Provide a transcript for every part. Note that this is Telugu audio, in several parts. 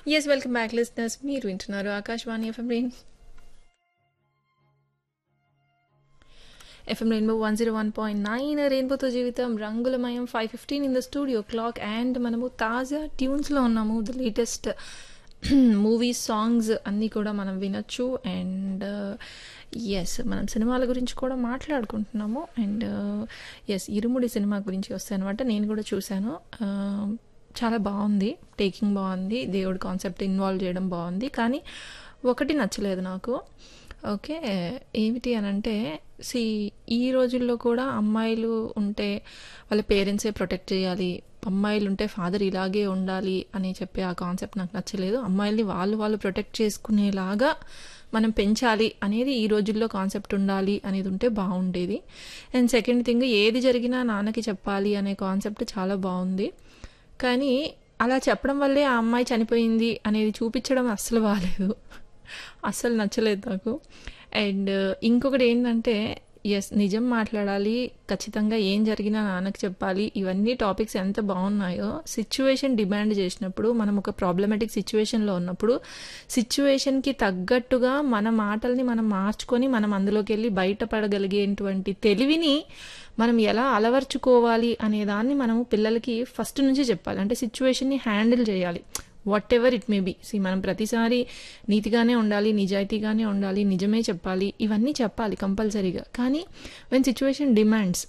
ఎస్ వెల్కమ్ బ్యాక్ లిస్నర్స్ మీరు వింటున్నారు Akashvani FM rain FM rainbow one zero one point nine రెయిన్బోతో జీవితం రంగులమయం five fifteen in the studio clock and మనము తాజా ట్యూన్స్లో ఉన్నాము ద లేటెస్ట్ మూవీస్ సాంగ్స్ అన్నీ కూడా మనం వినొచ్చు అండ్ ఎస్ మనం సినిమాల గురించి కూడా మాట్లాడుకుంటున్నాము అండ్ ఎస్ ఇరుముడి సినిమా గురించి వస్తాయి అనమాట నేను కూడా చూశాను చాలా బాగుంది టేకింగ్ బాగుంది దేవుడి కాన్సెప్ట్ ఇన్వాల్వ్ చేయడం బాగుంది కానీ ఒకటి నచ్చలేదు నాకు ఓకే ఏమిటి అని అంటే సి ఈ రోజుల్లో కూడా అమ్మాయిలు ఉంటే వాళ్ళ పేరెంట్సే ప్రొటెక్ట్ చేయాలి అమ్మాయిలు ఉంటే ఫాదర్ ఇలాగే ఉండాలి అని చెప్పి ఆ కాన్సెప్ట్ నాకు నచ్చలేదు అమ్మాయిల్ని వాళ్ళు వాళ్ళు ప్రొటెక్ట్ చేసుకునేలాగా మనం పెంచాలి అనేది ఈ రోజుల్లో కాన్సెప్ట్ ఉండాలి అనేది ఉంటే బాగుండేది అండ్ సెకండ్ థింగ్ ఏది జరిగినా నాన్నకి చెప్పాలి అనే కాన్సెప్ట్ చాలా బాగుంది కానీ అలా చెప్పడం వల్లే ఆ అమ్మాయి చనిపోయింది అనేది చూపించడం అస్సలు బాగాలేదు అస్సలు నచ్చలేదు నాకు అండ్ ఇంకొకటి ఏంటంటే ఎస్ నిజం మాట్లాడాలి ఖచ్చితంగా ఏం జరిగినా నాన్నకి చెప్పాలి ఇవన్నీ టాపిక్స్ ఎంత బాగున్నాయో సిచ్యువేషన్ డిమాండ్ చేసినప్పుడు మనం ఒక ప్రాబ్లమెటిక్ సిచ్యువేషన్లో ఉన్నప్పుడు సిచ్యువేషన్కి తగ్గట్టుగా మన మాటల్ని మనం మార్చుకొని మనం అందులోకి వెళ్ళి బయటపడగలిగేటువంటి తెలివిని మనం ఎలా అలవర్చుకోవాలి అనే దాన్ని మనము పిల్లలకి ఫస్ట్ నుంచి చెప్పాలి అంటే సిచ్యువేషన్ని హ్యాండిల్ చేయాలి whatever it may be సి మనం ప్రతిసారి నీతిగానే ఉండాలి నిజాయితీగానే ఉండాలి నిజమే చెప్పాలి ఇవన్నీ చెప్పాలి కంపల్సరీగా కానీ వెన్ సిచ్యువేషన్ డిమాండ్స్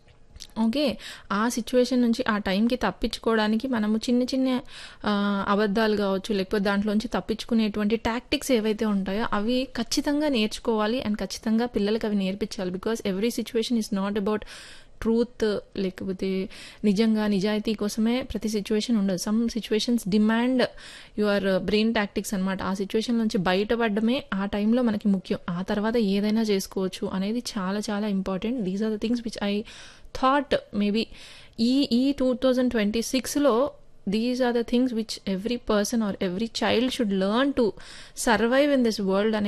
ఓకే ఆ సిచ్యువేషన్ నుంచి ఆ టైంకి తప్పించుకోవడానికి మనము చిన్న చిన్న అబద్ధాలు కావచ్చు లేకపోతే దాంట్లోంచి తప్పించుకునేటువంటి టాక్టిక్స్ ఏవైతే ఉంటాయో అవి ఖచ్చితంగా నేర్చుకోవాలి అండ్ ఖచ్చితంగా పిల్లలకి అవి నేర్పించాలి because every situation is not about truth లేకపోతే నిజంగా నిజాయితీ కోసమే ప్రతి సిచ్యువేషన్ ఉండదు some situations demand your brain tactics అనమాట ఆ సిచ్యువేషన్ నుంచి బయటపడమే ఆ టైంలో మనకి ముఖ్యం ఆ తర్వాత ఏదైనా చేసుకోవచ్చు అనేది చాలా చాలా important these are the things which I thought maybe ఈ ఈ టూ థౌజండ్ ట్వంటీ సిక్స్లో these are the things which every person or every child should learn to survive in this world అనే